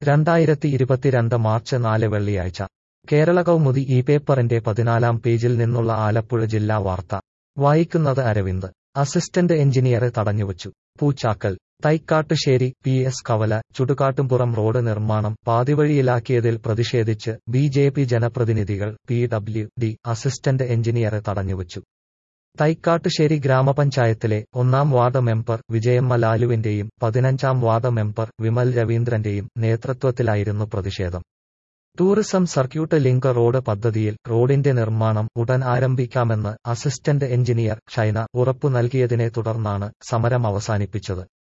രണ്ടായിരത്തി ഇരുപത്തിരണ്ട് മാർച്ച് നാല് വെള്ളിയാഴ്ച കേരള കൗമുദി ഈ പേപ്പറിന്റെ പതിനാലാം പേജിൽ നിന്നുള്ള ആലപ്പുഴ ജില്ലാ വാർത്ത വായിക്കുന്നത് അരവിന്ദ് അസിസ്റ്റന്റ് എഞ്ചിനീയറെ തടഞ്ഞുവച്ചു പൂച്ചാക്കൽ തൈക്കാട്ടുശ്ശേരി പി എസ് കവല ചുടുകാട്ടുംപുറം റോഡ് നിർമ്മാണം പാതിവഴിയിലാക്കിയതിൽ പ്രതിഷേധിച്ച് ബി ജെ പി ജനപ്രതിനിധികൾ പി ഡബ്ല്യു ഡി അസിസ്റ്റന്റ് എഞ്ചിനീയറെ തടഞ്ഞുവച്ചു തൈക്കാട്ടുശ്ശേരി ഗ്രാമപഞ്ചായത്തിലെ ഒന്നാം വാർഡ് മെമ്പർ വിജയമ്മ ലാലുവിന്റെയും പതിനഞ്ചാം വാർഡ് മെമ്പർ വിമൽ രവീന്ദ്രന്റെയും നേതൃത്വത്തിലായിരുന്നു പ്രതിഷേധം ടൂറിസം സർക്യൂട്ട് ലിങ്ക് റോഡ് പദ്ധതിയിൽ റോഡിന്റെ നിർമ്മാണം ഉടൻ ആരംഭിക്കാമെന്ന് അസിസ്റ്റന്റ് എഞ്ചിനീയർ ഷൈന ഉറപ്പു നൽകിയതിനെ തുടർന്നാണ് സമരം അവസാനിപ്പിച്ചത്